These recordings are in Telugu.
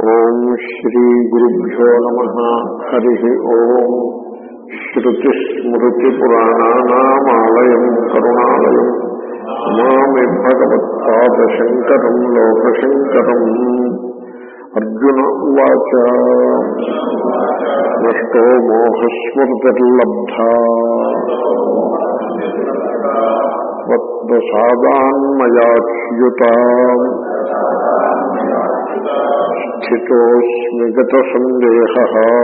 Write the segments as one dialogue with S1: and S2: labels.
S1: ఓం శ్రీ గురుభ్యో నమ హరి ఓం శ్రుతిస్మృతిపురాణానామాలయం కరుణాలయం నమామి భగవత్పాదశంకరం లోకశంకరం అర్జున ఉవాచ నష్టో మోహస్మృతిర్లబ్ధా త్వత్ప్రసాదాన్మయాచ్యుత స్థితోస్మి గత సందేహ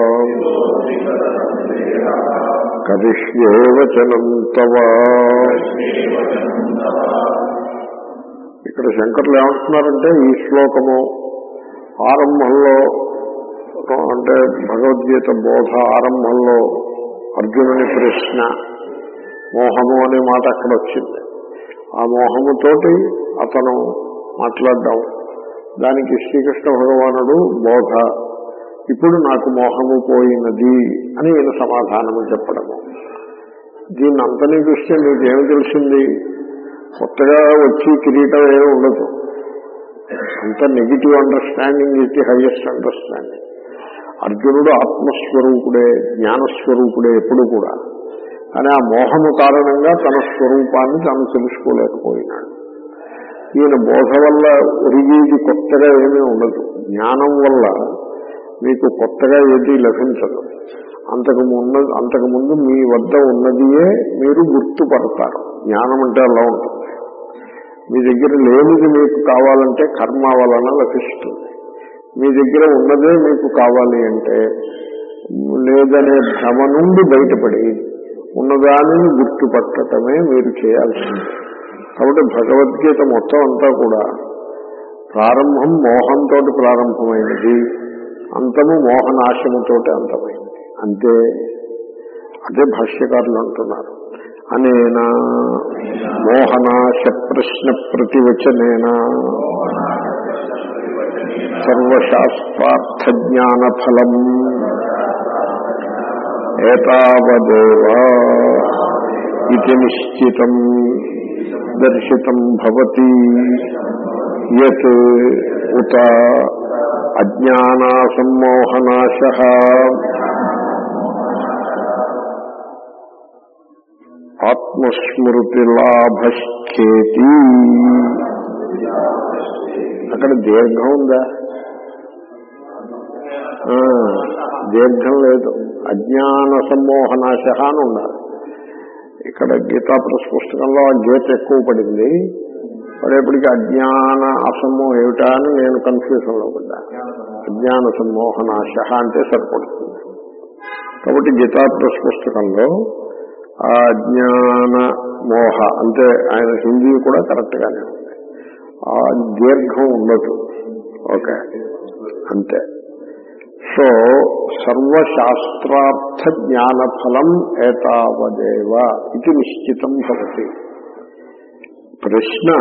S1: కరిష్యే వచనం తవ ఇక్కడ శంకర్లు ఏమంటున్నారంటే ఈ శ్లోకము ఆరంభంలో అంటే భగవద్గీత బోధ ఆరంభంలో అర్జునుని ప్రశ్న మోహము అనే మాట అక్కడ వచ్చింది ఆ మోహముతోటి అతను మాట్లాడడం దానికి శ్రీకృష్ణ భగవానుడు బోధ ఇప్పుడు నాకు మోహము పోయినది అని ఈయన సమాధానము చెప్పడము దీన్ని అంతని చూస్తే నీకేమి తెలిసింది కొత్తగా వచ్చి కిరీటం ఏమి ఉండదు అంత negative understanding is the highest understanding అర్జునుడు ఆత్మస్వరూపుడే జ్ఞానస్వరూపుడే ఎప్పుడు కూడా కానీ ఆ మోహము కారణంగా తన స్వరూపాన్ని తాను తెలుసుకోలేకపోయినాడు ఈయన బోధ వల్ల ఒరిగేది కొత్తగా ఏమీ ఉండదు జ్ఞానం వల్ల మీకు కొత్తగా ఏది లభించదు అంతకు ముందు అంతకు ముందు మీ వద్ద ఉన్నదియే మీరు గుర్తుపడతారు జ్ఞానం అంటే అలా ఉంటుంది మీ దగ్గర లేనిది మీకు కావాలంటే కర్మ వలన లభిస్తుంది మీ దగ్గర ఉన్నదే మీకు కావాలి అంటే లేదనే భ్రమ నుండి బయటపడి ఉన్నదానిని గుర్తుపట్టడమే మీరు చేయాల్సింది కాబట్టి భగవద్గీత మొత్తం అంతా కూడా ప్రారంభం మోహంతో ప్రారంభమైనది అంతము మోహనాశముతో అంతమైంది అంతే అదే భాష్యకారులు అంటున్నారు అనేనా మోహనాశ ప్రశ్న ప్రతివచనేనా సర్వశాస్త్రార్థ జ్ఞాన ఫలం ఏతావదేవా ఇది నిశ్చితం దర్శితం భవతి యత్ ఉత అజ్ఞానా సమ్మోహనాశ ఆత్మస్మృతిలాభశ్చేతి అక్కడ దీర్ఘం ఉందా దీర్ఘం లేదు అజ్ఞాన సమ్మోహనాశ అని ఉండాలి ఇక్కడ గీతా ప్రెస్ పుస్తకంలో ఆ గీత ఎక్కువ పడింది పడేపటికి అజ్ఞాన అసమ్మో ఏమిటా అని నేను కన్ఫ్యూజన్ లో పడ్డా అజ్ఞాన సమ్మోహనాశ అంటే సరిపడుతుంది కాబట్టి గీతా ప్రెస్ పుస్తకంలో ఆ అజ్ఞాన మోహ అంటే ఆయన హిందీ కూడా కరెక్ట్ గానే ఉంది ఆ దీర్ఘం ఉండదు ఓకే అంతే సో సర్వశాస్త్రార్థ జ్ఞాన ఫలం ఏతావదేవ ఇది నిశ్చితం భవతి ప్రశ్న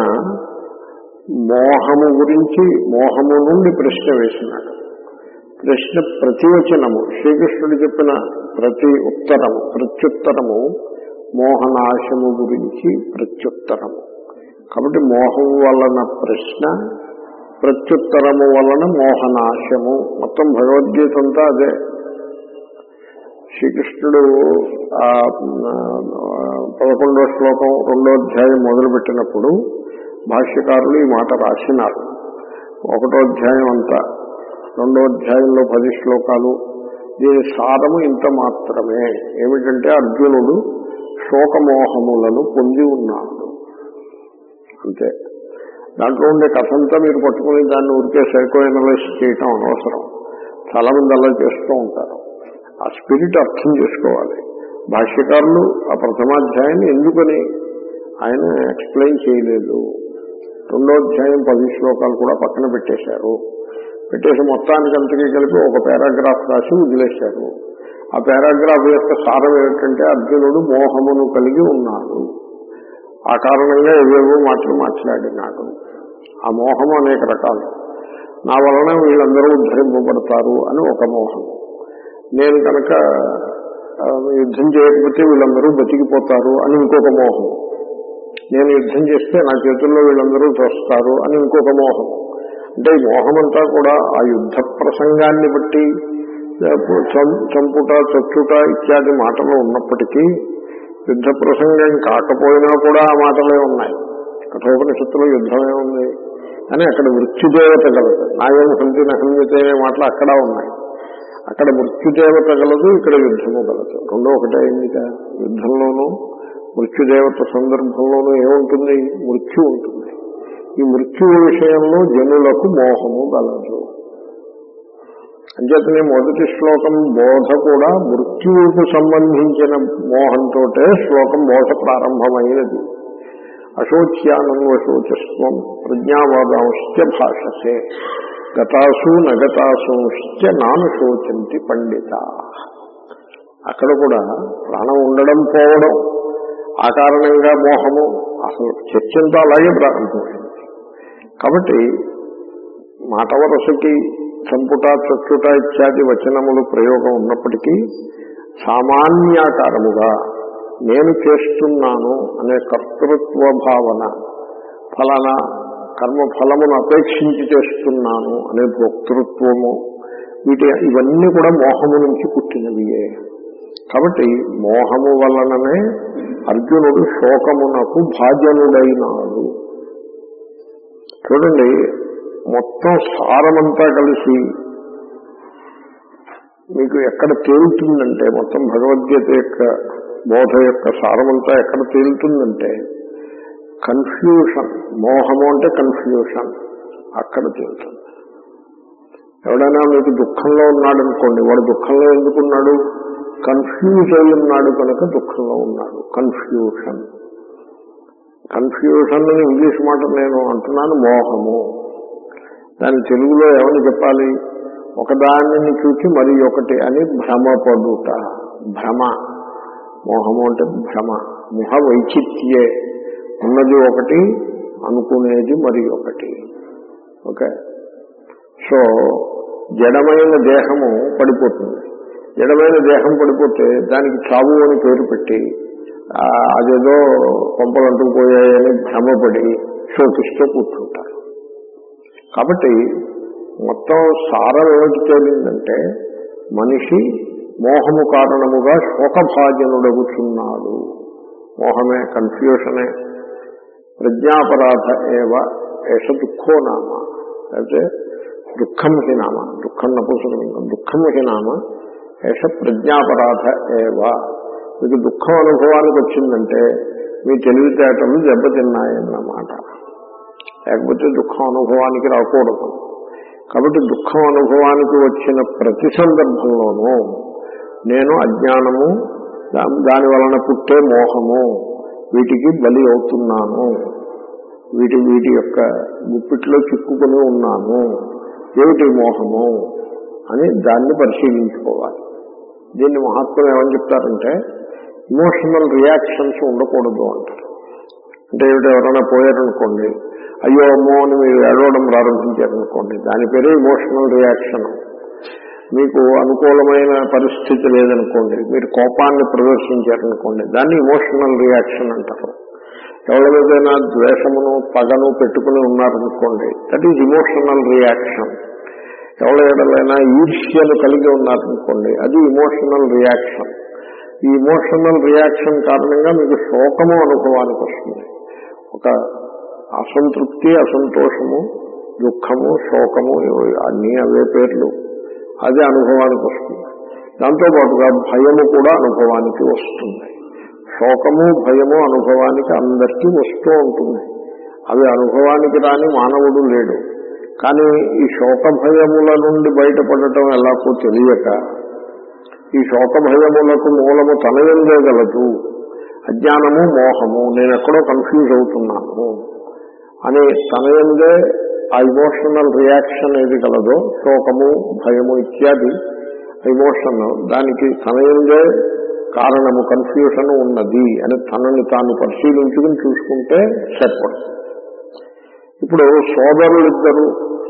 S1: మోహము గురించి మోహము నుండి ప్రశ్న వేసినాడు ప్రశ్న ప్రతివచనము శ్రీకృష్ణుడు చెప్పిన ప్రతి ఉత్తరము ప్రత్యుత్తరము మోహనాశము గురించి ప్రత్యుత్తరము కాబట్టి మోహం వలన ప్రశ్న ప్రత్యుత్తరము వలన మోహనాశము మొత్తం భగవద్గీత అంతా అదే శ్రీకృష్ణుడు ఆ పదకొండో శ్లోకం రెండో అధ్యాయం మొదలుపెట్టినప్పుడు భాష్యకారులు ఈ మాట రాసినారు ఒకటో అధ్యాయం అంతా రెండో అధ్యాయంలో పది శ్లోకాలు దీని సారము ఇంత మాత్రమే ఏమిటంటే అర్జునుడు శోకమోహములను పొంది ఉన్నాడు అంతే దాంట్లో ఉండే కథంతా మీరు పట్టుకుని దాన్ని ఊరికే సైకో ఎనలైజ్ చేయటం అనవసరం చాలా మంది అలా చేస్తూ ఉంటారు ఆ స్పిరిట్ అర్థం చేసుకోవాలి భాష్యకారులు ఆ ప్రథమాధ్యాయాన్ని ఎందుకని ఆయన ఎక్స్ప్లెయిన్ చేయలేదు రెండో అధ్యాయం పది శ్లోకాలు కూడా పక్కన పెట్టేశారు పెట్టేసి మొత్తానికంతకీ కలిపి ఒక పారాగ్రాఫ్ రాసి వదిలేశారు ఆ పారాగ్రాఫ్ యొక్క సారం ఏమిటంటే అర్జునుడు మోహమును కలిగి ఉన్నాడు ఆ కారణంగా ఏవేవో మాటలు మాట్లాడినాడు ఆ మోహం అనేక రకాలు నా వలన వీళ్ళందరూ ఉద్ధరింపబడతారు అని ఒక మోహం నేను కనుక యుద్ధం చేయకపోతే వీళ్ళందరూ బతికిపోతారు అని ఇంకొక మోహం నేను యుద్ధం చేస్తే నా చేతుల్లో వీళ్ళందరూ చూస్తారు అని ఇంకొక మోహం అంటే ఈ మోహమంతా కూడా ఆ యుద్ధ ప్రసంగాన్ని బట్టి చం- చంపుట చచ్చుట ఇత్యాది మాటలు ఉన్నప్పటికీ యుద్ధ ప్రసంగం కాకపోయినా కూడా ఆ మాటలే ఉన్నాయి కఠోపనిషత్తులో యుద్ధమే ఉంది అని అక్కడ మృత్యుదేవత గలదు నాయం హంతి నహన్యతే అనే మాటలు అక్కడ ఉన్నాయి అక్కడ మృత్యుదేవత గలదు ఇక్కడ యుద్ధము గలదు రెండో ఒకటే అయింది కదా యుద్ధంలోనూ మృత్యుదేవత సందర్భంలోనూ ఏముంటుంది మృత్యు ఉంటుంది ఈ మృత్యువు విషయంలో జనులకు మోహము గలదు అంచేతనే మొదటి శ్లోకం బోధ కూడా మృత్యువుకు సంబంధించిన మోహంతో శ్లోకం బోధ ప్రారంభమైనది అశోచ్యానన్వశోచస్వం ప్రజ్ఞావాదాంశ్చ భాషసే గతాసు నగతాసుంశ్చ నాను శోచంతి పండిత అక్కడ కూడా ప్రాణం ఉండడం పోవడం ఆ కారణంగా మోహము అసలు చర్చంతో అలాగే ప్రారంభమైంది కాబట్టి మాట వరసకి చంపుట చచ్చుట ఇత్యాది వచనములు ప్రయోగం ఉన్నప్పటికీ సామాన్యాకారముగా నేను చేస్తున్నాను అనే కర్తృత్వ భావన ఫలానా కర్మ ఫలమును అపేక్షించి చేస్తున్నాను అనే భోక్తృత్వము వీటి ఇవన్నీ కూడా మోహము నుంచి పుట్టినవియే కాబట్టి మోహము వలననే అర్జునుడు శోకమునకు భాజనుడైనాడు చూడండి మొత్తం సారమంతా కలిసి మీకు ఎక్కడ తేలుతుందంటే మొత్తం భగవద్గీత యొక్క బోధ యొక్క సారమంతా ఎక్కడ తేలుతుందంటే కన్ఫ్యూషన్ మోహము అంటే కన్ఫ్యూషన్ అక్కడ తేలుతుంది ఎవడైనా మీకు దుఃఖంలో ఉన్నాడు అనుకోండి వాడు దుఃఖంలో ఎందుకున్నాడు కన్ఫ్యూజ్ అయి ఉన్నాడు కనుక దుఃఖంలో ఉన్నాడు కన్ఫ్యూషన్ కన్ఫ్యూషన్ అని ఇంగ్లీష్ మాట నేను అంటున్నాను మోహము దాని తెలుగులో ఏమని చెప్పాలి ఒకదానిని చూచి మరి ఒకటి అని భ్రమపడుట భ్రమ మోహము అంటే భ్రమ ముహ వైచిత్యే ఉన్నది ఒకటి అనుకునేది మరి ఒకటి ఓకే సో జడమైన దేహము పడిపోతుంది జడమైన దేహం పడిపోతే దానికి చావు అని పేరు పెట్టి ఆ, అదేదో కొంపలు అంటుకుపోయాయని భ్రమపడి శోకిస్తూ కూర్చుంటారు కాబట్టి మొత్తం సారం ఏమిటి తేలిందంటే మనిషి మోహము కారణముగా శోకభాజనుడగుచున్నాడు మోహమే కన్ఫ్యూషనే ప్రజ్ఞాపరాధ ఏవ ఏష దుఃఖో నామ అయితే దుఃఖం హి నామ దుఃఖం నపుసలింగం దుఃఖం హి నామ ఏష ప్రజ్ఞాపరాధ ఏవ మీకు దుఃఖం అనుభవానికి వచ్చిందంటే మీ తెలివితేటలు దెబ్బతిన్నాయన్నమాట లేకపోతే దుఃఖం అనుభవానికి రాకూడదు కాబట్టి దుఃఖం అనుభవానికి వచ్చిన ప్రతి సందర్భంలోనూ నేను అజ్ఞానము దా- దాని వలన పుట్టే మోహము వీటికి బలి అవుతున్నాను వీటి వీటి యొక్క గుప్పిట్లో చిక్కుకుని ఉన్నాను ఏమిటి మోహము అని దాన్ని పరిశీలించుకోవాలి దీన్ని మహాత్ములు ఏమని చెప్తారంటే ఇమోషనల్ రియాక్షన్స్ ఉండకూడదు అంటారు అంటే ఏమిటి ఎవరైనా పోయారనుకోండి అయ్యో అమ్మో అని మీరు ఏడవడం ప్రారంభించారనుకోండి దాని పేరే ఇమోషనల్ రియాక్షన్ మీకు అనుకూలమైన పరిస్థితి లేదనుకోండి మీరు కోపాన్ని ప్రదర్శించారనుకోండి దాన్ని ఇమోషనల్ రియాక్షన్ అంటారు ఎవరి మీదైనా ద్వేషమును పగను పెట్టుకుని ఉన్నారనుకోండి దట్ ఈజ్ ఇమోషనల్ రియాక్షన్ ఎవరి ఏడలైనా ఈర్ష్యను కలిగి ఉన్నారనుకోండి అది ఇమోషనల్ రియాక్షన్ ఈ ఇమోషనల్ రియాక్షన్ కారణంగా మీకు శోకము అనుభవానికి వస్తుంది ఒక అసంతృప్తి అసంతోషము దుఃఖము శోకము ఇవి అన్నీ అవే పేర్లు అదే అనుభవానికి వస్తుంది దాంతోపాటుగా భయము కూడా అనుభవానికి వస్తుంది శోకము భయము అనుభవానికి అందరికీ వస్తూ ఉంటుంది అవి అనుభవానికి రాని మానవుడు లేడు కానీ ఈ శోక భయముల నుండి బయటపడటం ఎలాగో తెలియక ఈ శోక భయములకు మూలము తనయందే గలదు అజ్ఞానము మోహము నేను ఎక్కడో కన్ఫ్యూజ్ అవుతున్నాను అని తనయందే ఆ ఇమోషనల్ రియాక్షన్ ఏది కలదో శోకము భయము ఇత్యాది ఇమోషన్ దానికి తనయందే కారణము కన్ఫ్యూషన్ ఉన్నది అని తనని తాను పరిశీలించుకుని చూసుకుంటే సరిపడుతుంది ఇప్పుడు సోదరులిద్దరూ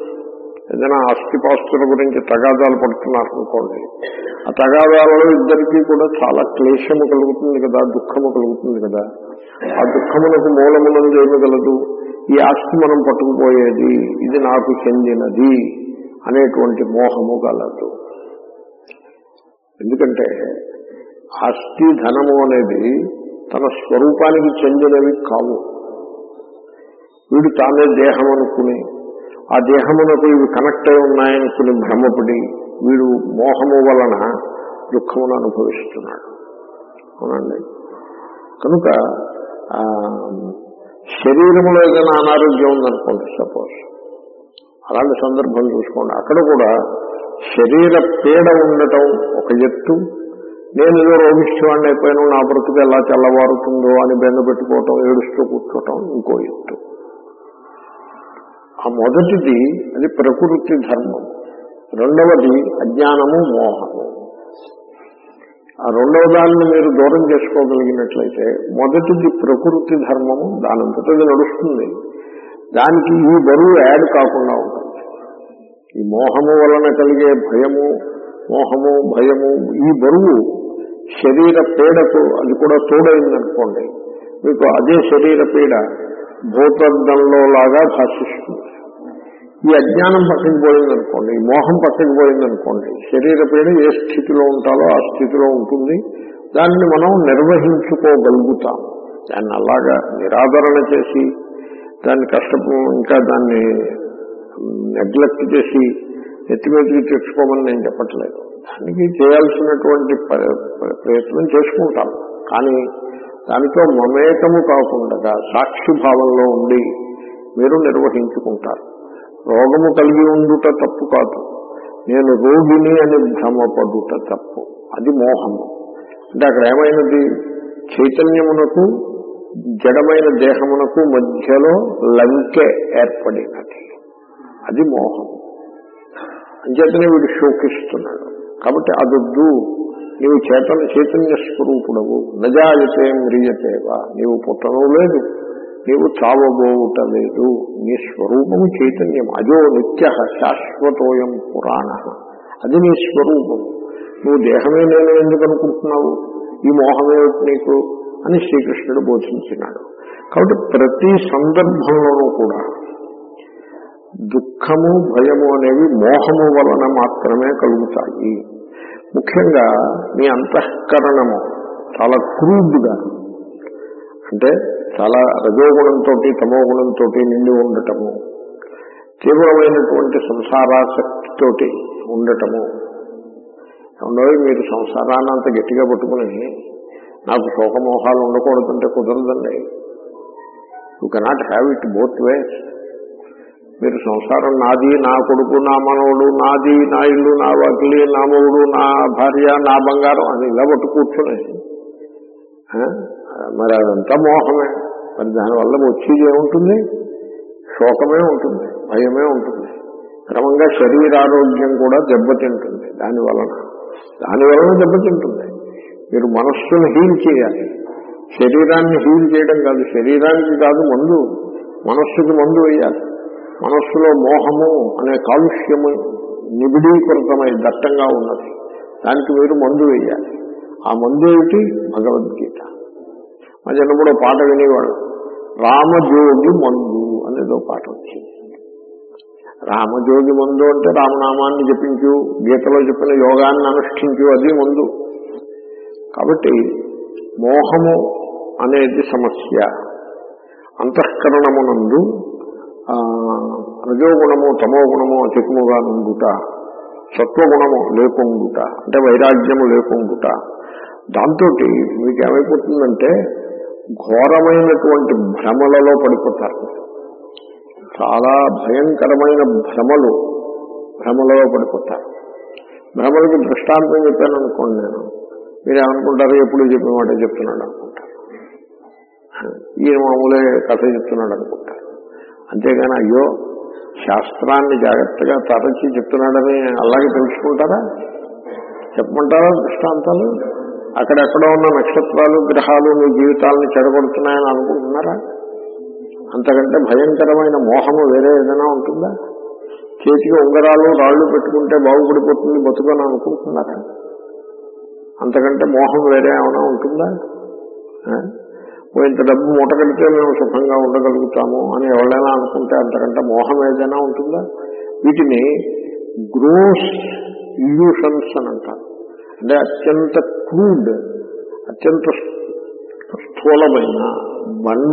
S1: ఏదైనా ఆస్తిపాస్తుల గురించి తగాదాలు పడుతున్నారు అనుకోండి ఆ తగాదాలలో ఇద్దరికీ కూడా చాలా క్లేశము కలుగుతుంది కదా దుఃఖము కలుగుతుంది కదా ఆ దుఃఖములకు మూలమునందు ఏమి గలదు ఈ ఆస్తి మనం పట్టుకుపోయేది ఇది నాకు చెందినది అనేటువంటి మోహము గలదు ఎందుకంటే ఆస్తి ధనము అనేది తన స్వరూపానికి చెందినవి కావు వీడు తానే దేహం అనుకుని ఆ దేహమునకు ఇవి కనెక్ట్ అయి ఉన్నాయనుకుని భ్రమపడి వీడు మోహము వలన దుఃఖమును అనుభవిస్తున్నాడు అవునండి కనుక ఆ, శరీరంలో ఏదైనా అనారోగ్యం ఉందనుకోండి సపోజ్ అలాంటి సందర్భం చూసుకోండి అక్కడ కూడా శరీర పీడ ఉండటం ఒక ఎత్తు నేను ఏదో రోగిష్టివాడిని అయిపోయాను నా బ్రతుకు ఎలా తెల్లవారుతుందో అని బెంగ పెట్టుకోవటం ఏడుస్తూ కూర్చోవటం ఇంకో ఎత్తు ఆ మొదటిది అది ప్రకృతి ధర్మం రెండవది అజ్ఞానము మోహము ఆ రెండవ దాన్ని మీరు దూరం చేసుకోగలిగినట్లయితే మొదటిది ప్రకృతి ధర్మము దానంతటది నడుస్తుంది దానికి ఈ బరువు యాడ్ కాకుండా ఉంటుంది ఈ మోహము వలన కలిగే భయము మోహము భయము ఈ బరువు శరీర పీడకు అది కూడా తోడైందనుకోండి మీకు అదే శరీర పీడ భూతద్దంలో లాగా భాషిస్తుంది ఈ అజ్ఞానం పక్కకి పోయిందనుకోండి ఈ మోహం పక్కకి పోయిందనుకోండి శరీర పీడ ఏ స్థితిలో ఉంటాలో ఆ స్థితిలో ఉంటుంది దాన్ని మనం నిర్వహించుకోగలుగుతాం దాన్ని అలాగా నిరాదరణ చేసి దాన్ని కష్టప ఇంకా దాన్ని నెగ్లెక్ట్ చేసి ఎత్తిమీదకి తెచ్చుకోమని నేను చెప్పట్లేదు దానికి చేయాల్సినటువంటి ప- ప- ప్రయత్నం చేసుకుంటాం కానీ దానితో మమేకము కాకుండా సాక్షి భావంలో ఉండి మీరు నిర్వహించుకుంటారు రోగము కలిగి ఉండుట తప్పు కాదు నేను రోగిని అని భ్రమపడుట తప్పు అది మోహము అంటే అక్కడ ఏమైనది చైతన్యమునకు జడమైన దేహమునకు మధ్యలో లంకె ఏర్పడినది అది మోహం అంచేతనే వీడు శోకిస్తున్నాడు కాబట్టి అదొద్దు నీవు చేతన చైతన్య స్వరూపుడవు నజాయతే మ్రియతేవా నీవు పుట్టను లేదు నీవు చావబోవుట లేదు నీ స్వరూపము చైతన్యం అజో నిత్య శాశ్వతోయం పురాణ అది నీ స్వరూపం నువ్వు దేహమే నేను ఎందుకు అనుకుంటున్నావు ఈ మోహమే నీకు అని శ్రీకృష్ణుడు బోధించినాడు కాబట్టి ప్రతి సందర్భంలోనూ కూడా దుఃఖము భయము అనేవి మోహము వలన మాత్రమే కలుగుతాయి ముఖ్యంగా మీ అంతఃకరణము చాలా క్రూడ్గా అంటే చాలా రజోగుణంతో తమో గుణంతో నిండి ఉండటము తీవ్రమైనటువంటి సంసారాసక్తితోటి ఉండటము ఉండవు మీరు సంసారాన్ని అంత గట్టిగా పట్టుకుని నాకు శోకమోహాలు ఉండకూడదంటే కుదరదండి you cannot have it both ways మీరు సంసారం నాది నా కొడుకు నా మనవడు నాది నా ఇల్లు నా వాకిలి నా మొగుడు నా భార్య నా బంగారం అని ఇలా పట్టు కూర్చుని ఆ? మరి అదంతా మోహమే మరి దానివల్ల వచ్చేది ఏముంటుంది శోకమే ఉంటుంది భయమే ఉంటుంది క్రమంగా శరీరారోగ్యం కూడా దెబ్బతింటుంది దాని వలన దాని వలన దెబ్బతింటుంది మీరు మనస్సును హీల్ చేయాలి శరీరాన్ని హీల్ చేయడం కాదు శరీరానికి కాదు మందు మనస్సుకి మందు వేయాలి మనస్సులో మోహము అనే కాలుష్యము నిబిడీకృతమై దట్టంగా ఉన్నది దానికి మీరు మందు వేయాలి ఆ మందు ఏమిటి భగవద్గీత మా చిన్నప్పుడు ఓ పాట వినేవాడు రామజోగి మందు అనేదో పాట వచ్చింది రామజోగి మందు అంటే రామనామాన్ని జపించు గీతలో చెప్పిన యోగాన్ని అనుష్ఠించు అది మందు కాబట్టి మోహము అనేది సమస్య అంతఃకరణమునందు ఆ, రజోగుణము తమో గుణము అధికముగా నుండుట సత్వగుణము లేకుండుట అంటే వైరాగ్యము లేకుండుట దాంతో మీకు ఏమైపోతుందంటే ఘోరమైనటువంటి భ్రమలలో పడిపోతారు చాలా భయంకరమైన భ్రమలు భ్రమలలో పడిపోతారు భ్రమలకి దృష్టాంతం చెప్పాను అనుకోండి నేను మీరు ఏమనుకుంటారు ఎప్పుడు చెప్పిన మాట చెప్తున్నాడు అనుకుంటారు ఈయన మామూలే కథ చెప్తున్నాడు అనుకుంటారు అంతేగాని అయ్యో శాస్త్రాన్ని జాగ్రత్తగా తరచి చెప్తున్నాడని అలాగే తెలుసుకుంటారా చెప్పమంటారా దృష్టాంతాలు అక్కడెక్కడో ఉన్న నక్షత్రాలు గ్రహాలు మీ జీవితాలను చెడగొడుతున్నాయని అనుకుంటున్నారా అంతకంటే భయంకరమైన మోహము వేరే ఏదైనా ఉంటుందా చేతికి ఉంగరాలు రాళ్ళు పెట్టుకుంటే బాగుపడిపోతుంది బతుకని అనుకుంటున్నారా అంతకంటే మోహం వేరే ఏమైనా ఉంటుందా ఆ? ఓ ఇంత డబ్బు మూట కడితే మేము సుఖంగా ఉండగలుగుతాము అని ఎవరైనా అనుకుంటే అంతకంటే మోహం ఏదైనా ఉంటుందా వీటిని గ్రోస్ ఇల్యూషన్స్ అని అంటారు అంటే అత్యంత క్రూడ్ అత్యంత స్థూలమైన బండ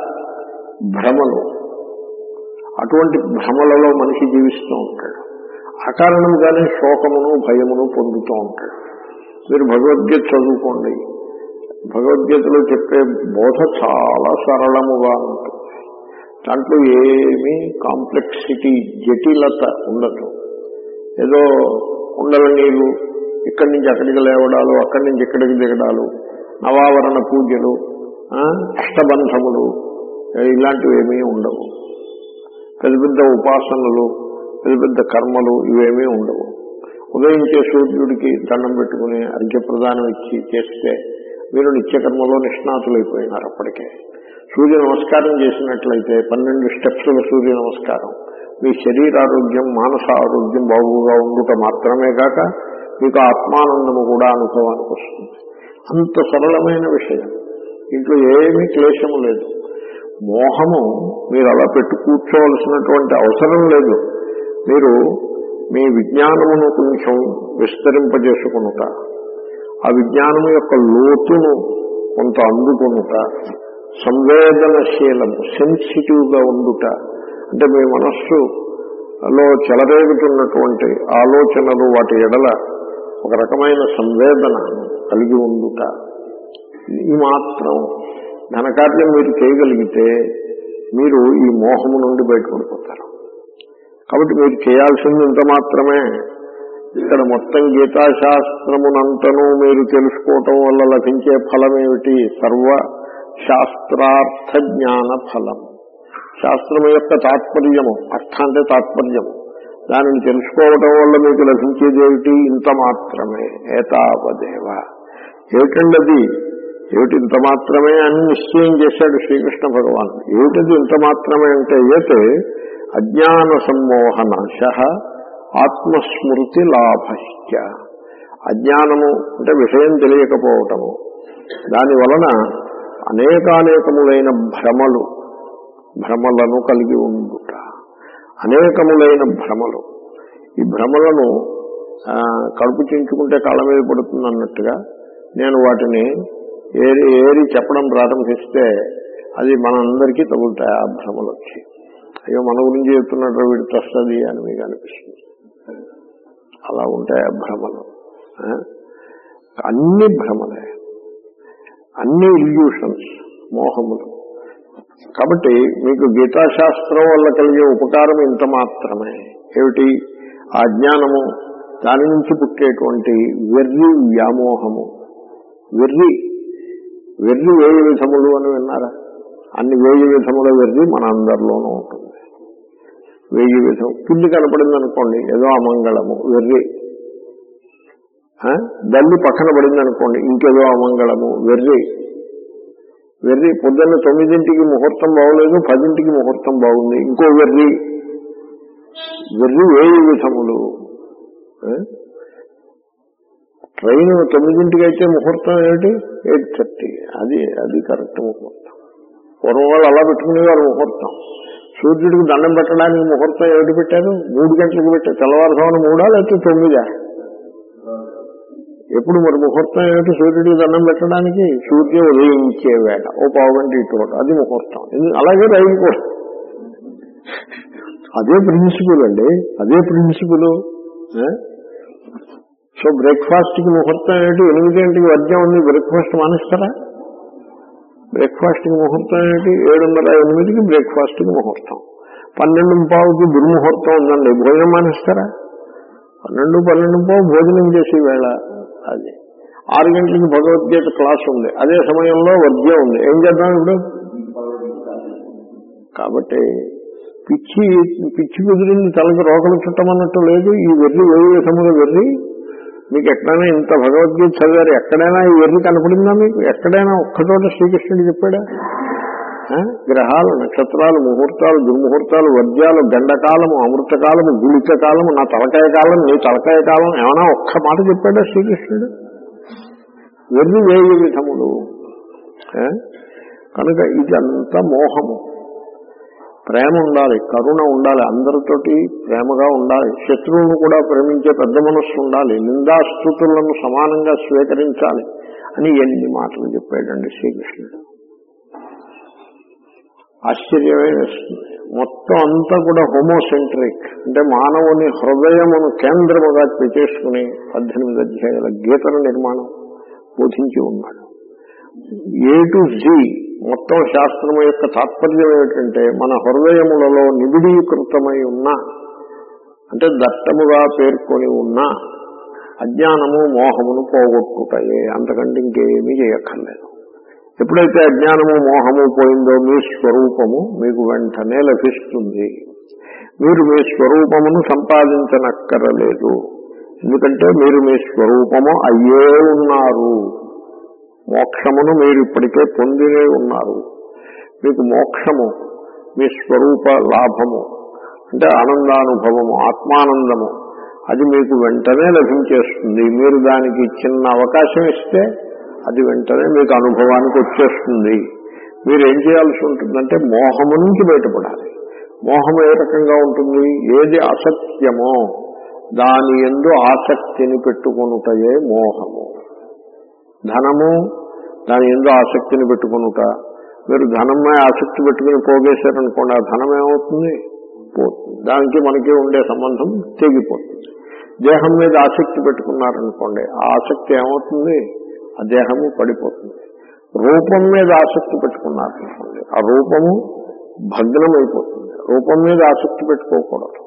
S1: భ్రమలు అటువంటి భ్రమలలో మనిషి జీవిస్తూ ఉంటాడు ఆ కారణంగానే శోకమును భయమును పొందుతూ ఉంటాడు మీరు భగవద్గీత చదువుకోండి భగవద్గీతలో చెప్పే బోధ చాలా సరళముగా ఉంటుంది దాంట్లో ఏమీ కాంప్లెక్సిటీ జటిలత ఉండదు ఏదో కుండల నీళ్లు ఇక్కడి నుంచి అక్కడికి లేవడాలు అక్కడి నుంచి ఇక్కడికి దిగడాలు నవావరణ పూజలు ఆ, అష్టబంధములు ఇలాంటివి ఏమీ ఉండవు పెద్ద పెద్ద ఉపాసనలు పెద్ద పెద్ద కర్మలు ఇవేమీ ఉండవు ఉదయించే సూర్యుడికి దండం పెట్టుకుని అర్ఘ్య ప్రదానం ఇచ్చి చేస్తే మీరు నిత్యకర్మలో నిష్ణాతులైపోయినారు అప్పటికే సూర్య నమస్కారం చేసినట్లయితే పన్నెండు స్టెప్స్ల సూర్య నమస్కారం మీ శరీరారోగ్యం మానస ఆరోగ్యం బాగుగా ఉండుట మాత్రమే కాక మీకు ఆత్మానందము కూడా అనుభవానికి వస్తుంది అంత సరళమైన విషయం ఇంట్లో ఏమీ క్లేశము లేదు మోహము మీరు అలా పెట్టు కూర్చోవలసినటువంటి అవసరం లేదు మీరు మీ విజ్ఞానమును కొంచెం విస్తరింపజేసుకునుట ఆ విజ్ఞానము యొక్క లోతును కొంత అందుకునుట సంవేదనశీలము సెన్సిటివ్గా ఉండుట అంటే మీ మనస్సులో చెలరేగుతున్నటువంటి ఆలోచనలు వాటి ఎడల ఒక రకమైన సంవేదన కలిగి ఉండుట ఈ మాత్రం ఘనకార్యం మీరు చేయగలిగితే మీరు ఈ మోహము నుండి బయటపడిపోతారు కాబట్టి మీరు చేయాల్సింది ఇంత మాత్రమే ఇక్కడ మొత్తం గీతాశాస్త్రమునంతను మీరు తెలుసుకోవటం వల్ల లభించే ఫలం ఏమిటి సర్వ శాస్త్రార్థ జ్ఞాన ఫలం శాస్త్రము యొక్క తాత్పర్యము అర్థ అంటే తాత్పర్యము దానిని తెలుసుకోవటం వల్ల మీకు లభించేది ఏమిటి ఇంత మాత్రమే ఏతావదేవ ఏమిటండి అది ఏమిటి ఇంత మాత్రమే అని నిశ్చయం చేశాడు శ్రీకృష్ణ భగవాన్ ఏమిటది ఇంత మాత్రమే అంటే ఏతే అజ్ఞాన సమ్మోహనాశ ఆత్మస్మృతి లాభశ్చ అజ్ఞానము అంటే విషయం తెలియకపోవటము దాని వలన అనేకానేకములైన భ్రమలు భ్రమలను కలిగి ఉండుట అనేకములైన భ్రమలు ఈ భ్రమలను ఆ, కడుపు చించుకుంటే కాళ్ళ మీద పడుతుంది అన్నట్టుగా నేను వాటిని ఏరి ఏరి చెప్పడం ప్రారంభిస్తే అది మనందరికీ తగులుతాయి ఆ భ్రమలు వచ్చి అయ్యో మన గురించి చెప్తున్నట్టు వీడు తస్తుంది అని మీకు అనిపిస్తుంది అలా ఉంటాయి ఆ భ్రమలు ఆ? అన్ని భ్రమలే అన్ని ఇల్యూషన్స్ మోహములు కాబట్టి మీకు గీతాశాస్త్రం వల్ల కలిగే ఉపకారం ఇంత మాత్రమే ఏమిటి ఆ జ్ఞానము దాని నుంచి పుట్టేటువంటి వెర్రి వ్యామోహము వెర్రి వెర్రి వేయి విధములు అని విన్నారా అన్ని వేయి విధముల వెర్రి మన అందరిలోనూ ఉంటుంది వెయ్యి విధం పిల్లి కనపడింది అనుకోండి ఏదో అమంగళము వెర్రి ఆ? బల్లి పక్కన పడింది అనుకోండి ఇంకేదో అమంగళము వెర్రి వెర్రి పొద్దున్న తొమ్మిదింటికి ముహూర్తం బాగోలేదు పదింటికి ముహూర్తం బాగుంది ఇంకో వెర్రి వెర్రి వేయి విధములు ఆ? ట్రైన్ తొమ్మిదింటికి అయితే ముహూర్తం ఏమిటి ఎయిట్ థర్టీ అది అది కరెక్ట్ ముహూర్తం పూర్వం వాళ్ళు అలా పెట్టుకునేవారు ముహూర్తం సూర్యుడికి దండం పెట్టడానికి ముహూర్తం ఏమిటి పెట్టారు మూడు గంటలకు పెట్టారు తెల్లవారుజామున మూడా లేకపోతే తొమ్మిదా ఎప్పుడు మరి ముహూర్తం ఏమిటి సూర్యుడికి దండం పెట్టడానికి సూర్యుడు ఉదయించే వేళ ఓ పావు గంట ఇటు ఒకటి. అది ముహూర్తం ఇది అలాగే రైలు కూడా అదే ప్రిన్సిపుల్ అండి అదే ప్రిన్సిపుల్ సో బ్రేక్ఫాస్ట్ కి ముహూర్తం ఏమిటి ఎనిమిది గంటకి వర్జం ఉంది బ్రేక్ఫాస్ట్ మానేస్తారా బ్రేక్ఫాస్ట్ కి ముహూర్తం ఏమిటి ఏడున్నర ఎనిమిదికి బ్రేక్ఫాస్ట్ కి ముహూర్తం పన్నెండు పావుకి దుర్ముహూర్తం ఉందండి భోజనం మానేస్తారా పన్నెండు పన్నెండు పావు భోజనం చేసే వేళ అది ఆరు గంటలకి భగవద్గీత క్లాస్ ఉంది అదే సమయంలో వర్జ్యం ఉంది ఏం చేద్దాం ఇప్పుడు కాబట్టి పిచ్చి పిచ్చి కుదిరింది తలకి రోకలు చుట్టమన్నట్టు లేదు ఈ వెర్రి వేయి విధముల వెర్రి మీకు ఎక్కడైనా ఇంత భగవద్గీత చదివారు ఎక్కడైనా ఈ వెర్రి కనపడిందా మీకు ఎక్కడైనా ఒక్కచోట శ్రీకృష్ణుడు చెప్పాడా ఆ? గ్రహాలు నక్షత్రాలు ముహూర్తాలు దుర్ముహూర్తాలు వర్జ్యాలు గండకాలము అమృతకాలము గుళిక కాలము నా తలకాయ కాలం నీ తలకాయ కాలం ఏమైనా ఒక్క మాట చెప్పాడా శ్రీకృష్ణుడు వెర్రి వేయి విధములు ఆ? కనుక ఇదంతా మోహము ప్రేమ ఉండాలి కరుణ ఉండాలి అందరితోటి ప్రేమగా ఉండాలి శత్రువును కూడా ప్రేమించే పెద్ద మనస్సు ఉండాలి నిందాస్తుతులను సమానంగా స్వీకరించాలి అని ఎన్ని మాటలు చెప్పాడండి శ్రీకృష్ణుడు ఆశ్చర్యమే వేస్తుంది మొత్తం అంతా కూడా హోమోసెంట్రిక్ అంటే మానవుని హృదయమును కేంద్రముగా చేసుకుని పద్దెనిమిది అధ్యాయాల గీతల నిర్మాణం బోధించి ఉన్నాడు ఏ టు జీ మొత్తం శాస్త్రం యొక్క తాత్పర్యం ఏమిటంటే మన హృదయములలో నిబిడీకృతమై ఉన్న అంటే దట్టముగా పేర్కొని ఉన్న అజ్ఞానము మోహమును పోగొట్టుటయే అంతకంటే ఇంకేమీ చేయక్కర్లేదు ఎప్పుడైతే అజ్ఞానము మోహము పోయిందో మీ స్వరూపము మీకు వెంటనే లభిస్తుంది మీరు మీ స్వరూపమును సంపాదించనక్కరలేదు ఎందుకంటే మీరు మీ స్వరూపము అయ్యే ఉన్నారు మోక్షమును మీరు ఇప్పటికే పొందినే ఉన్నారు మీకు మోక్షము మీ స్వరూప లాభము అంటే ఆనందానుభవము ఆత్మానందము అది మీకు వెంటనే లభించేస్తుంది మీరు దానికి చిన్న అవకాశం ఇస్తే అది వెంటనే మీకు అనుభవానికి వచ్చేస్తుంది మీరు ఏం చేయాల్సి ఉంటుందంటే మోహము నుంచి బయటపడాలి మోహం ఏ రకంగా ఉంటుంది ఏది అసత్యమో దాని ఎందు ఆసక్తిని పెట్టుకొనుటయే మోహము ధనము దాని ఎందు ఆసక్తిని పెట్టుకునుట మీరు ధనమే ఆసక్తి పెట్టుకుని పోగేశారనుకోండి ఆ ధనం ఏమవుతుంది పోతుంది దానికి మనకి ఉండే సంబంధం తెగిపోతుంది దేహం మీద ఆసక్తి పెట్టుకున్నారనుకోండి ఆ ఆసక్తి ఏమవుతుంది ఆ దేహము పడిపోతుంది రూపం మీద ఆసక్తి పెట్టుకున్నారనుకోండి ఆ రూపము భగ్నమైపోతుంది రూపం మీద ఆసక్తి పెట్టుకోకూడదు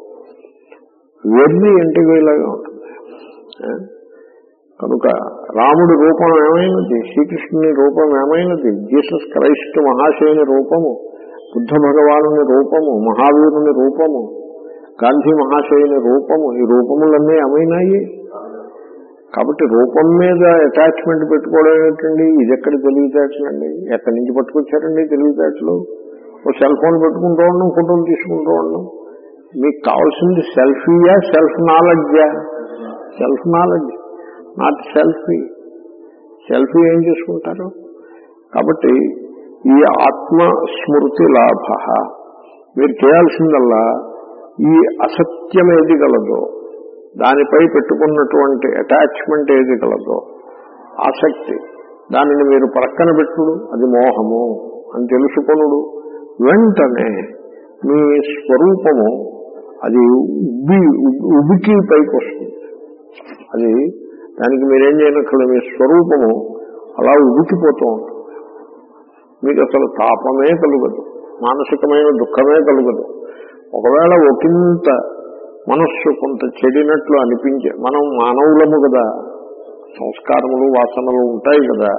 S1: వెర్రి ఇంటికి ఇలాగే ఉంటుంది ఏ? కనుక రాముడి రూపం ఏమైనది శ్రీకృష్ణుని రూపం ఏమైనది జీసస్ క్రైస్ట్ మహాశయుని రూపము బుద్ధ భగవానుని రూపము మహావీరుని రూపము గాంధీ మహాశయుని రూపము ఈ రూపములన్నీ ఏమైనాయి కాబట్టి రూపం మీద అటాచ్మెంట్ పెట్టుకోవడం ఏంటండి ఇది ఎక్కడ తెలివితేటలండి ఎక్కడి నుంచి పట్టుకొచ్చారండి తెలివితేటలు ఓ సెల్ ఫోన్ పెట్టుకుంటూ ఉండడం ఫోటోలు తీసుకుంటూ ఉండడం మీకు కావాల్సింది సెల్ఫీయా సెల్ఫ్ నాలెడ్జా self knowledge not selfie selfie ఏం చేసుకుంటారు కాబట్టి ఈ ఆత్మ స్మృతి లాభ మీరు చేయాల్సిందల్లా ఈ అసత్యం ఏది గలదో దానిపై పెట్టుకున్నటువంటి అటాచ్మెంట్ ఏది గలదో ఆసక్తి దానిని మీరు ప్రక్కన పెట్టుడు అది మోహము అని తెలుసుకొనుడు వెంటనే మీ స్వరూపము అది ఉబ్బి ఉబికి పైకి వస్తుంది అది దానికి మీరేం చేయనక్కర్లేదు మీ స్వరూపము అలా ఉబికిపోతూ ఉంటుంది మీకు అసలు తాపమే కలుగదు మానసికమైన దుఃఖమే కలుగదు ఒకవేళ ఒకంత మనస్సు కొంత చెడినట్లు అనిపించే మనం మానవులము కదా సంస్కారములు వాసనలు ఉంటాయి కదా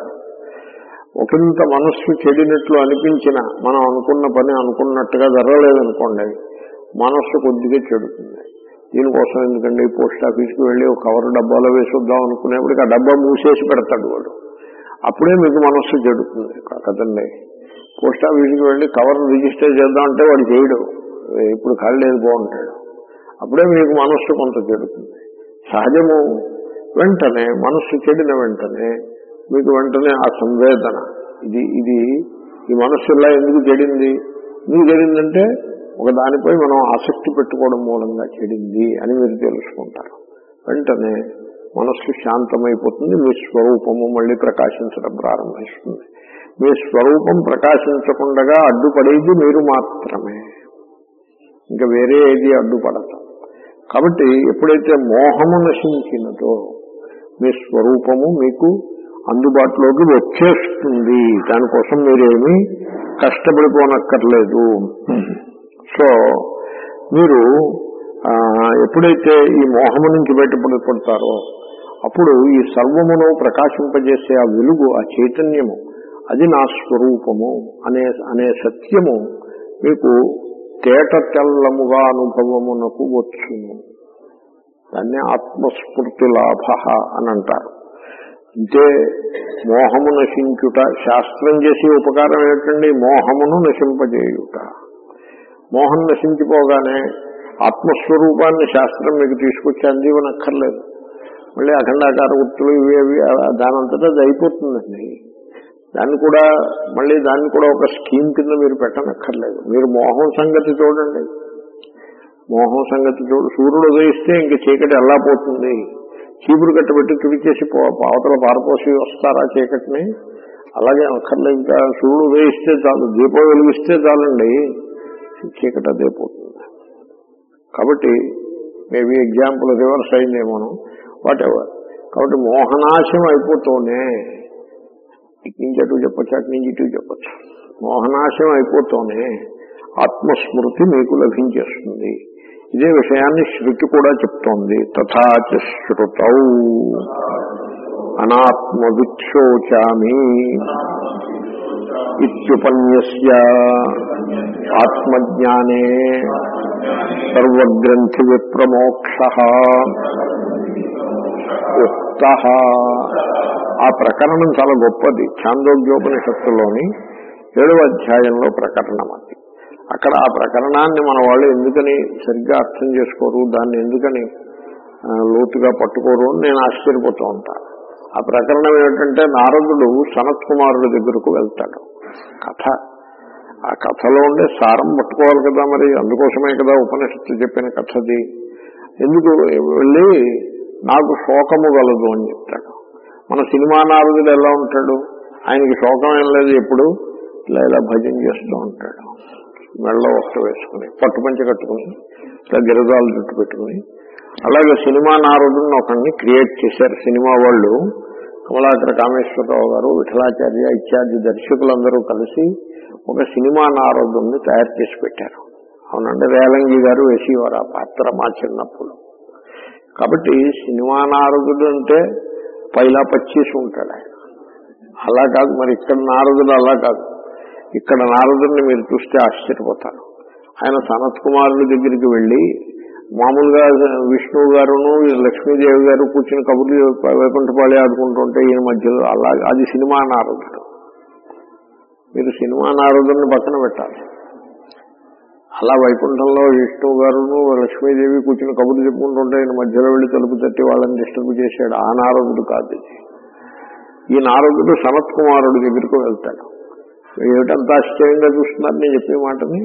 S1: ఒకంత మనస్సు చెడినట్లు అనిపించిన మనం అనుకున్న పని అనుకున్నట్టుగా జరగలేదనుకోండి మనస్సు కొద్దిగా చెడుతుంది దీనికోసం ఎందుకండి పోస్ట్ ఆఫీస్కి వెళ్ళి ఒక కవర్ డబ్బాలో వేసి వద్దాం అనుకునేప్పటికి ఆ డబ్బా మూసేసి పెడతాడు వాడు అప్పుడే మీకు మనస్సు చెడుతుంది కదండి పోస్ట్ ఆఫీస్కి వెళ్ళి కవర్ రిజిస్టర్ చేద్దామంటే వాడు చేయడు ఇప్పుడు ఖాళీ లేదు బాగుంటాడు అప్పుడే మీకు మనస్సు కొంత చెడుతుంది సహజము వెంటనే మనస్సు చెడిన వెంటనే మీకు వెంటనే ఆ సంవేదన ఇది ఇది ఈ మనస్సు ఇలా ఎందుకు చెడింది ఎందుకు చెడిందంటే ఒక దానిపై మనం ఆసక్తి పెట్టుకోవడం మూలంగా చెడింది అని మీరు తెలుసుకుంటారు వెంటనే మనస్సు శాంతమైపోతుంది మీ స్వరూపము మళ్ళీ ప్రకాశించడం ప్రారంభిస్తుంది మీ స్వరూపం ప్రకాశించకుండా అడ్డుపడేది మీరు మాత్రమే ఇంకా వేరే ఏది అడ్డుపడదు కాబట్టి ఎప్పుడైతే మోహము నశించినదో మీ స్వరూపము మీకు అందుబాటులోకి వచ్చేస్తుంది దానికోసం మీరేమీ కష్టపడిపోనక్కర్లేదు సో మీరు ఆ, ఎప్పుడైతే ఈ మోహము నుంచి బయటపడిపడతారో అప్పుడు ఈ సర్వమును ప్రకాశింపజేసే ఆ వెలుగు ఆ చైతన్యము అది నా స్వరూపము అనే అనే సత్యము మీకు తేట తెల్లముగా అనుభవమునకు వచ్చును దాన్ని ఆత్మస్ఫూర్తి లాభ అని అంటారు అంటే మోహము నశించుట శాస్త్రం చేసే ఉపకారం ఏమిటండి మోహమును నశింపజేయుట మోహం నశించిపోగానే ఆత్మస్వరూపాన్ని శాస్త్రం మీకు తీసుకొచ్చి అందివనక్కర్లేదు మళ్ళీ అఖండాకార వృత్తులు ఇవి అవి దానంతటా అది అయిపోతుందండి దాన్ని కూడా మళ్ళీ దాన్ని కూడా ఒక స్కీమ్ కింద మీరు పెట్టనక్కర్లేదు మీరు మోహం సంగతి చూడండి మోహం సంగతి చూడు సూర్యుడు ఉదయిస్తే ఇంక చీకటి ఎలా పోతుంది చీపురు కట్టబెట్టి తుడిచేసి పో- అవతల పారపోసి వస్తారా చీకటిని అలాగే అక్కర్లేదు ఇంకా సూర్యుడు ఉదయిస్తే చాలు దీపం వెలిగిస్తే చాలండి చీకటి అదే పోతుంది కాబట్టి మేబీ ఎగ్జాంపుల్ రివర్స్ అయిందేమోను వాట్ ఎవర్ కాబట్టి మోహనాశం అయిపోతూనే ఇటు నుంచి అటు చెప్పచ్చు అటు నుంచి ఇటు చెప్పచ్చు మోహనాశం అయిపోతూనే ఆత్మస్మృతి మీకు లభించేస్తుంది ఇదే విషయాన్ని శృతి కూడా చెప్తోంది తథాచ శృతౌ అనాత్మవిక్షోచామి ఇత్యుపన్యస్య ఆత్మజ్ఞానే సర్వగ్రంథి విప్రమోక్ష ఉక్త ఆ ప్రకరణం చాలా గొప్పది చాందోగ్యోపనిషత్తులోని ఏడవ అధ్యాయంలో ప్రకరణం అది అక్కడ ఆ ప్రకరణాన్ని మన వాళ్ళు ఎందుకని సరిగ్గా అర్థం చేసుకోరు దాన్ని ఎందుకని ఆ, లోతుగా పట్టుకోరు అని నేను ఆశ్చర్యపోతూ ఉంటాను ఆ ప్రకరణం ఏమిటంటే నారదుడు సనత్ కుమారుడి దగ్గరకు వెళ్తాడు కథ ఆ కథలో ఉండే సారం పట్టుకోవాలి కదా మరి అందుకోసమే కదా ఉపనిషత్తు చెప్పిన కథది ఎందుకు వెళ్ళి నాకు శోకము గలదు అని చెప్తాడు మన సినిమా నారదుడు ఎలా ఉంటాడు ఆయనకి శోకం ఏం లేదు ఎప్పుడు ఇలా ఇలా భజన చేస్తూ ఉంటాడు మెళ్ళ ఒకటి వేసుకుని పట్టుపంచ కట్టుకుని ఇలా గిరదాలు జుట్టు పెట్టుకుని అలాగే సినిమా నారదుడిని ఒకరిని క్రియేట్ చేశారు సినిమా వాళ్ళు కమలాకర కామేశ్వరరావు గారు విఠలాచార్య ఇత్యాది దర్శకులందరూ కలిసి ఒక సినిమా నారదుడిని తయారు చేసి పెట్టారు అవునండి రేలంగి గారు వేసేవారు ఆ పాత్ర మా చిన్నప్పుడు కాబట్టి సినిమా నారదుడు అంటే పైలా పచ్చేసి ఉంటాడు ఆయన అలా కాదు మరి ఇక్కడ నారదుడు అలా కాదు ఇక్కడ నారదుడిని మీరు చూస్తే ఆశ్చర్యపోతారు ఆయన సనత్ కుమారుడి దగ్గరికి వెళ్ళి మామూలుగా విష్ణువు గారును లక్ష్మీదేవి గారు కూర్చుని కబుర్లు వైకుంఠపాళి ఆడుకుంటుంటే ఈయన మధ్యలో అలా అది సినిమా నారదుడు మీరు సినిమా నారదుడిని పక్కన పెట్టాలి అలా వైకుంఠంలో విష్ణువు గారును లక్ష్మీదేవి కూర్చుని కబుర్లు చెప్పుకుంటుంటే ఈయన మధ్యలో వెళ్ళి తలుపు తట్టి వాళ్ళని డిస్టర్బ్ చేశాడు ఆ నారదుడు కాదు ఇది ఈ నారదుడు సనత్ కుమారుడి దగ్గరికి వెళ్తాడు ఏమిటంత ఆశ్చర్యంగా చూస్తున్నారు నేను చెప్పే మాటని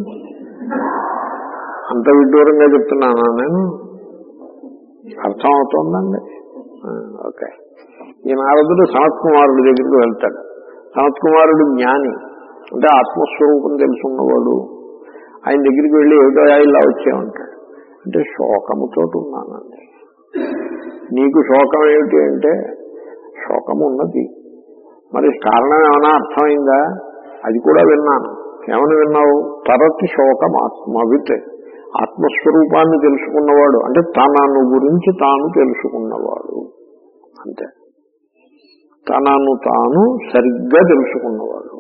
S1: అంత విడ్డూరంగా చెప్తున్నానా నేను అర్థం అవుతోందండి ఆ, ఓకే ఈ నారదుడు సనత్ కుమారుడి దగ్గరికి వెళ్తాడు సనత్ కుమారుడు జ్ఞాని అంటే ఆత్మస్వరూపం తెలుసున్నవాడు ఆయన దగ్గరికి వెళ్ళి ఏమిటో ఇలా వచ్చామంటాడు అంటే శోకముతో ఉన్నానండి నీకు శోకం ఏమిటి అంటే శోకం ఉన్నది మరి కారణం ఏమైనా అర్థమైందా అది కూడా విన్నాను ఏమని విన్నావు తరతి శోకం ఆత్మవిత్ ఆత్మస్వరూపాన్ని తెలుసుకున్నవాడు అంటే తనను గురించి తాను తెలుసుకున్నవాడు అంతే తనను తాను సరిగ్గా తెలుసుకున్నవాడు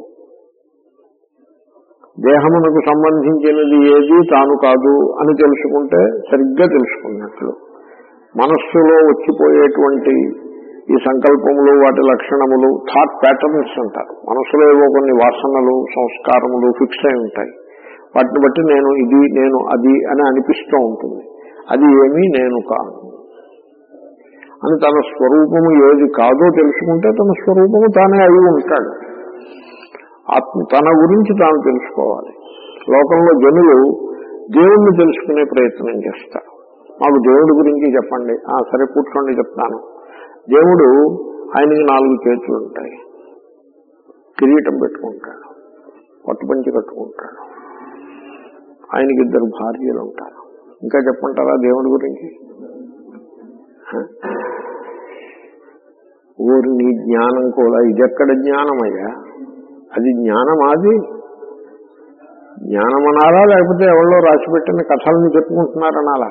S1: దేహమునకు సంబంధించినది ఏది తాను కాదు అని తెలుసుకుంటే సరిగ్గా తెలుసుకున్నట్లు మనస్సులో వచ్చిపోయేటువంటి ఈ సంకల్పములు వాటి లక్షణములు థాట్ ప్యాటర్న్స్ అంటారు మనసులో ఏవో కొన్ని వాసనలు సంస్కారములు ఫిక్స్ అయి ఉంటాయి వాటిని బట్టి నేను ఇది నేను అది అని అనిపిస్తూ ఉంటుంది అది ఏమీ నేను కాను అని తన స్వరూపము ఏది కాదో తెలుసుకుంటే తన స్వరూపము తానే అయి ఉంటాడు ఆత్మ తన గురించి తాను తెలుసుకోవాలి లోకంలో జనులు దేవుణ్ణి తెలుసుకునే ప్రయత్నం చేస్తారు మాకు దేవుడి గురించి చెప్పండి ఆ సరే కూర్చోండి చెప్తాను దేవుడు ఆయనకి నాలుగు చేతులు ఉంటాయి కిరీటం పెట్టుకుంటాడు పట్టుపంచి కట్టుకుంటాడు ఆయనకి ఇద్దరు భార్యలు ఉంటారు ఇంకా చెప్పంటారా దేవుడి గురించి హ? ఊరి నీ జ్ఞానం కూడా ఇదెక్కడ జ్ఞానమయ్యా అది జ్ఞానం అది జ్ఞానం అనాలా లేకపోతే ఎవరో రాసిపెట్టిన కథలను చెప్పుకుంటున్నారనాలా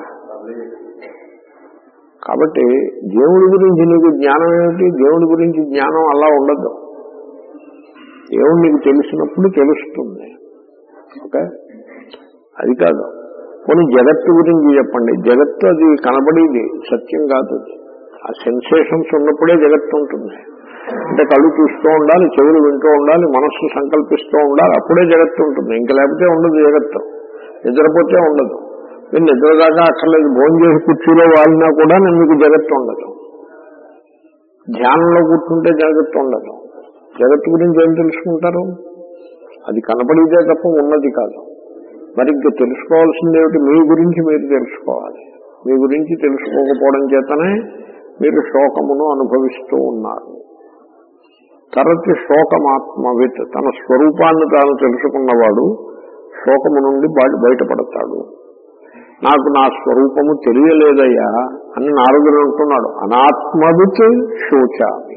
S1: కాబట్టి దేవుడి గురించి నీకు జ్ఞానం ఏమిటి దేవుడి గురించి జ్ఞానం అలా ఉండదు దేవుడు నీకు తెలిసినప్పుడు తెలుస్తుంది ఓకే అది కాదు కొన్ని జగత్తు గురించి చెప్పండి జగత్తు అది కనబడేది సత్యం కాదు అది ఆ సెన్సేషన్స్ ఉన్నప్పుడే జగత్తు ఉంటుంది అంటే కళ్ళు చూస్తూ ఉండాలి చెవులు వింటూ ఉండాలి మనస్సు సంకల్పిస్తూ ఉండాలి అప్పుడే జగత్తు ఉంటుంది ఇంకా లేకపోతే ఉండదు జగత్తు నిద్రపోతే ఉండదు మీరు నిద్ర దాకా అక్కర్లేదు భోజనం చేసి కుర్చీలో వాలినా కూడా నేను మీకు జగత్తు ఉండదు ధ్యానంలో కూర్చుంటే జగత్తు ఉండదు జగత్తు గురించి ఏం తెలుసుకుంటారు అది కనపడితే తప్ప ఉన్నది కాదు మరి ఇంకా తెలుసుకోవాల్సింది ఏమిటి మీ గురించి మీరు తెలుసుకోవాలి మీ గురించి తెలుసుకోకపోవడం చేతనే మీరు శోకమును అనుభవిస్తూ ఉన్నారు తరచి శోకమాత్మవిత్ తన స్వరూపాన్ని తాను తెలుసుకున్నవాడు శోకము నుండి బయ- బయటపడతాడు నాకు నా స్వరూపము తెలియలేదయ్యా అని నారదుడు అంటున్నాడు అనాత్మవిత్ శోచామి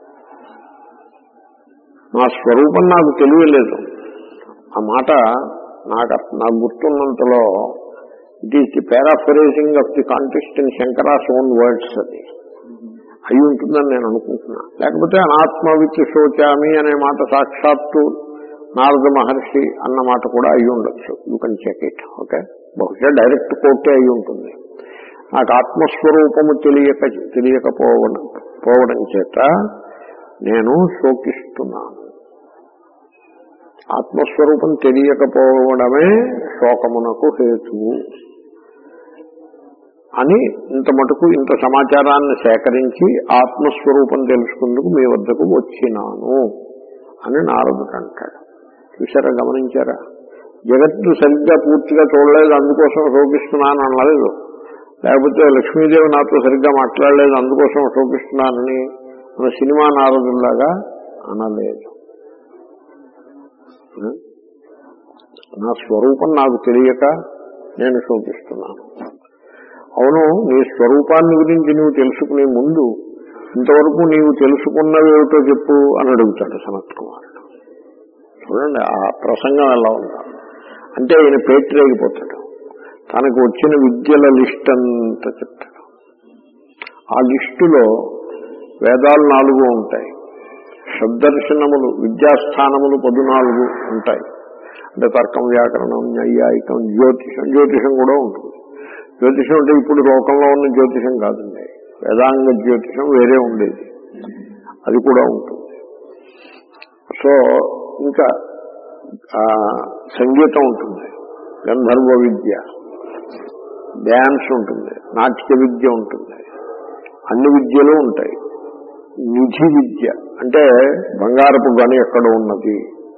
S1: నా స్వరూపం నాకు తెలియలేదు ఆ మాట నాకు నాకు గుర్తున్నంతలో it is the paraphrasing of the context in Shankara's own words అది అయి ఉంటుందని నేను అనుకుంటున్నా లేకపోతే అనాత్మవిత్ శోచామి అనే మాట సాక్షాత్తు నారద మహర్షి అన్న మాట కూడా అయి ఉండొచ్చు you can check it okay బహుశా డైరెక్ట్ కోర్టే అయి ఉంటుంది నాకు ఆత్మస్వరూపము తెలియక తెలియకపోవడం పోవడం చేత నేను శోకిస్తున్నాను ఆత్మస్వరూపం తెలియకపోవడమే శోకమునకు హేతువు అని ఇంత మటుకు ఇంత సమాచారాన్ని సేకరించి ఆత్మస్వరూపం తెలుసుకుందుకు మీ వద్దకు వచ్చినాను అని నారదుడు అంటాడు చూసారా గమనించారా జగత్తు సరిగ్గా పూర్తిగా చూడలేదు అందుకోసం శోకిస్తున్నాను అనలేదు లేకపోతే లక్ష్మీదేవి నాతో సరిగ్గా మాట్లాడలేదు అందుకోసం శోకిస్తున్నానని మన సినిమా నారదుల్లాగా అనలేదు నా స్వరూపం నాకు తెలియక నేను శోకిస్తున్నాను అవును నీ స్వరూపాన్ని గురించి నువ్వు తెలుసుకునే ముందు ఇంతవరకు నీవు తెలుసుకున్నవి ఏమిటో చెప్పు అని అడుగుతాడు సనత్ కుమారుడు చూడండి ఆ ప్రసంగం ఎలా ఉందా అంటే ఈయన పేటరేగిపోతాడు తనకు వచ్చిన విద్యల లిస్ట్ అంతా చెప్తాడు ఆ లిస్టులో వేదాలు నాలుగు ఉంటాయి షడ్దర్శనములు విద్యాస్థానములు పదునాలుగు ఉంటాయి అంటే తర్కం వ్యాకరణం నైయాయికం జ్యోతిషం జ్యోతిషం కూడా ఉంటుంది జ్యోతిషం అంటే ఇప్పుడు లోకంలో ఉన్న జ్యోతిషం కాదండి వేదాంగ జ్యోతిషం వేరే ఉండేది అది కూడా ఉంటుంది సో ఇంకా ఆ, సంగీతం ఉంటుంది గంధర్వ విద్య డ్యాన్స్ ఉంటుంది నాట్య విద్య ఉంటుంది అన్ని విద్యలు ఉంటాయి నిధి విద్య అంటే బంగారపు గని ఎక్కడ ఉన్నది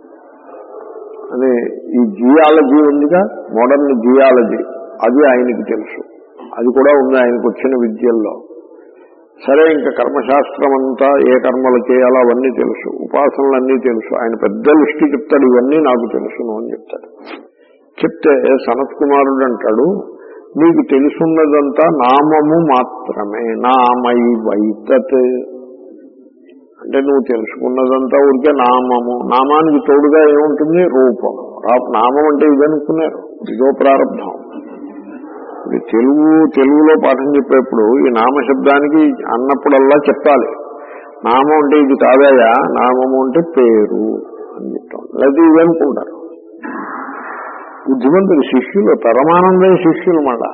S1: అని ఈ జియాలజీ ఉందిగా మోడర్న్ జియాలజీ అది ఆయనకి తెలుసు అది కూడా ఉంది ఆయనకు వచ్చిన విద్యల్లో సరే ఇంకా కర్మశాస్త్రం అంతా ఏ కర్మలు చేయాలో అవన్నీ తెలుసు ఉపాసనలన్నీ తెలుసు ఆయన పెద్ద లిస్టు చెప్తాడు ఇవన్నీ నాకు తెలుసును అని చెప్తాడు చెప్తే సనత్ కుమారుడు అంటాడు నీకు తెలుసున్నదంతా నామము మాత్రమే నామై వైతత్ అంటే నువ్వు తెలుసుకున్నదంతా ఊరికే నామము నామానికి తోడుగా ఏముంటుంది రూపం రా- నామం అంటే ఇదనుకున్నారు ఇదో ప్రారంభం ఇది తెలుగు తెలుగులో పాఠం చెప్పేప్పుడు ఈ నామశబ్దానికి అన్నప్పుడల్లా చెప్పాలి నామం అంటే ఇది కాదయా నామము అంటే పేరు అని చెప్తాం లేదా ఇదనుకుంటారు బుద్ధిమంతులు శిష్యులు పరమానంద శిష్యులు మళ్ళా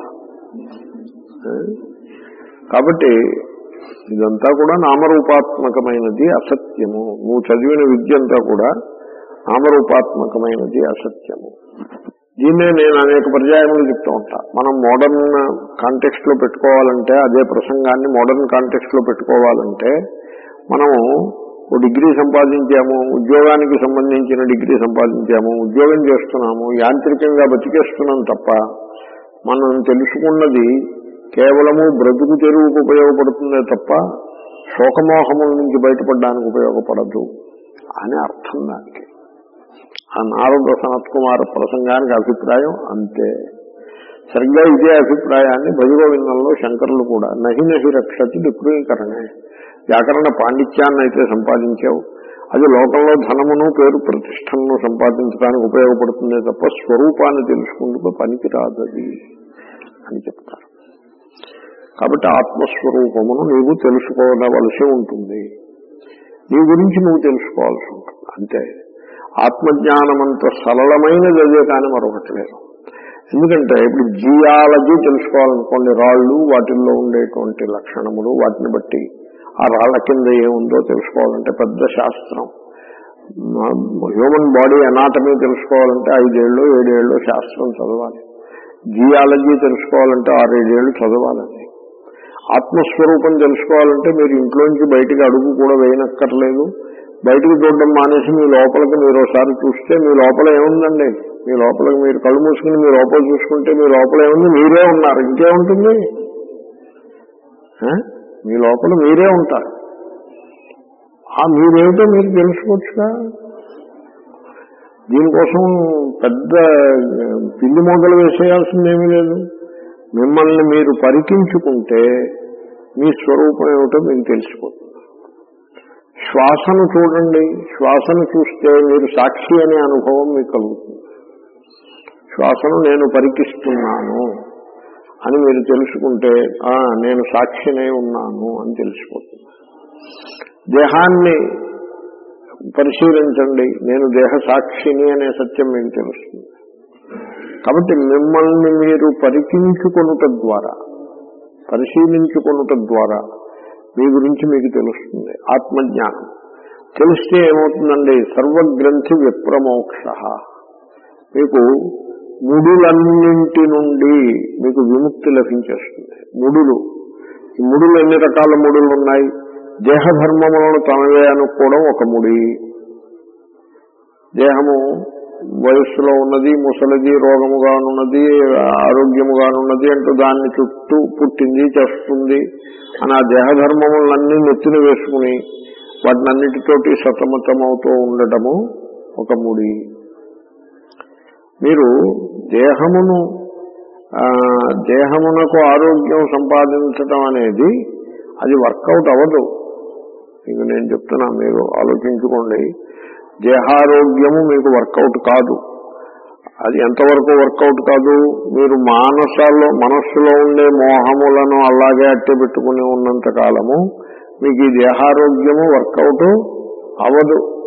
S1: ఆ? కాబట్టి ఇదంతా కూడా నామరూపాత్మకమైనది అసత్యము నువ్వు చదివిన విద్య అంతా కూడా నామరూపాత్మకమైనది అసత్యము దీన్నే నేను అనేక పర్యాయములు చెప్తూ ఉంటా మనం మోడర్న్ కాంటెక్స్ట్ లో పెట్టుకోవాలంటే అదే ప్రసంగాన్ని మోడర్న్ కాంటెక్స్ట్ లో పెట్టుకోవాలంటే మనము ఓ డిగ్రీ సంపాదించాము ఉద్యోగానికి సంబంధించిన డిగ్రీ సంపాదించాము ఉద్యోగం చేస్తున్నాము యాంత్రికంగా బతికేస్తున్నాం తప్ప మనం తెలుసుకున్నది కేవలము బ్రతుకు తెరువుకు ఉపయోగపడుతుందే తప్ప శోకమోహముల నుంచి బయటపడడానికి ఉపయోగపడదు అని అర్థం దానికి ఆ నారద సనత్ కుమార్ ప్రసంగానికి అభిప్రాయం అంతే సరిగ్గా ఇదే అభిప్రాయాన్ని భజగోవిందంలో శంకరులు కూడా నహి నహి రక్షతి విప్రీకరణే వ్యాకరణ పాండిత్యాన్ని అయితే సంపాదించావు అది లోకంలో ధనమును పేరు ప్రతిష్టను సంపాదించడానికి ఉపయోగపడుతుందే తప్ప స్వరూపాన్ని తెలుసుకుంటూ పనికిరాదది అని చెప్తారు కాబట్టి ఆత్మస్వరూపమును నీవు తెలుసుకోవలసి ఉంటుంది నీ గురించి నువ్వు తెలుసుకోవాల్సి ఉంటుంది అంతే ఆత్మజ్ఞానమంత సరళమైనది అదే కానీ మరొకటి లేదు ఎందుకంటే ఇప్పుడు జియాలజీ తెలుసుకోవాలనుకోండి రాళ్ళు వాటిల్లో ఉండేటువంటి లక్షణములు వాటిని బట్టి ఆ రాళ్ల కింద ఏముందో తెలుసుకోవాలంటే పెద్ద శాస్త్రం హ్యూమన్ బాడీ అనాటమీ తెలుసుకోవాలంటే ఐదేళ్ళు ఏడేళ్ళు శాస్త్రం చదవాలి జియాలజీ తెలుసుకోవాలంటే ఆరేడేళ్ళు చదవాలండి ఆత్మస్వరూపం తెలుసుకోవాలంటే మీరు ఇంట్లోంచి బయటికి అడుగు కూడా వేయనక్కర్లేదు బయటకు చూడడం మానేసి మీ లోపలికి మీరు ఒకసారి చూస్తే మీ లోపల ఏముందండి మీ లోపలికి మీరు కళ్ళు మూసుకుని మీ లోపల చూసుకుంటే మీ లోపల ఏముంది మీరే ఉన్నారు ఇంకేముంటుంది ఆ? మీ లోపల మీరే ఉంటారు ఆ మీరేమిటో మీరు తెలుసుకోవచ్చుగా దీనికోసం పెద్ద పిల్లి మొదలు వేసేయాల్సిందేమీ లేదు మిమ్మల్ని మీరు పరికించుకుంటే మీ స్వరూపం ఏమిటో మీకు తెలిసిపోతుంది శ్వాసను చూడండి శ్వాసను చూస్తే మీరు సాక్షి అనే అనుభవం మీకు కలుగుతుంది శ్వాసను నేను పరికిస్తున్నాను అని మీరు తెలుసుకుంటే ఆ నేను సాక్షినే ఉన్నాను అని తెలిసిపోతుంది దేహాన్ని పరిశీలించండి నేను దేహ సాక్షిని అనే సత్యం మీకు తెలుస్తుంది కాబట్టి మిమ్మల్ని మీరు పరికించుకొనుట ద్వారా పరిశీలించుకొనుట ద్వారా మీ గురించి మీకు తెలుస్తుంది ఆత్మజ్ఞానం తెలిస్తే ఏమవుతుందండి సర్వగ్రంథి విప్రమోక్ష మీకు ముడులన్నింటి నుండి మీకు విముక్తి లభించేస్తుంది ముడులు ఈ ముడులు ఎన్ని రకాల ముడులు ఉన్నాయి దేహధర్మములను తనవే అనుకోవడం ఒక ముడి దేహము వయస్సులో ఉన్నది ముసలిది రోగముగానున్నది ఆరోగ్యముగానున్నది అంటూ దాన్ని చుట్టూ పుట్టింది చేస్తుంది అని ఆ దేహధర్మములన్నీ నెత్తిన వేసుకుని వాటినన్నిటితోటి సతమతమవుతూ ఉండటము ఒక ముడి మీరు దేహమును ఆ, దేహమునకు ఆరోగ్యం సంపాదించటం అనేది అది వర్కౌట్ అవ్వదు మీకు నేను చెప్తున్నా మీరు ఆలోచించుకోండి దేహారోగ్యము మీకు వర్కౌట్ కాదు అది ఎంతవరకు వర్కౌట్ కాదు మీరు మానసాల్లో మనస్సులో ఉండే మోహములను అలాగే అట్టి పెట్టుకుని ఉన్నంత కాలము మీకు ఈ దేహారోగ్యము వర్కౌట్ అవ్వదు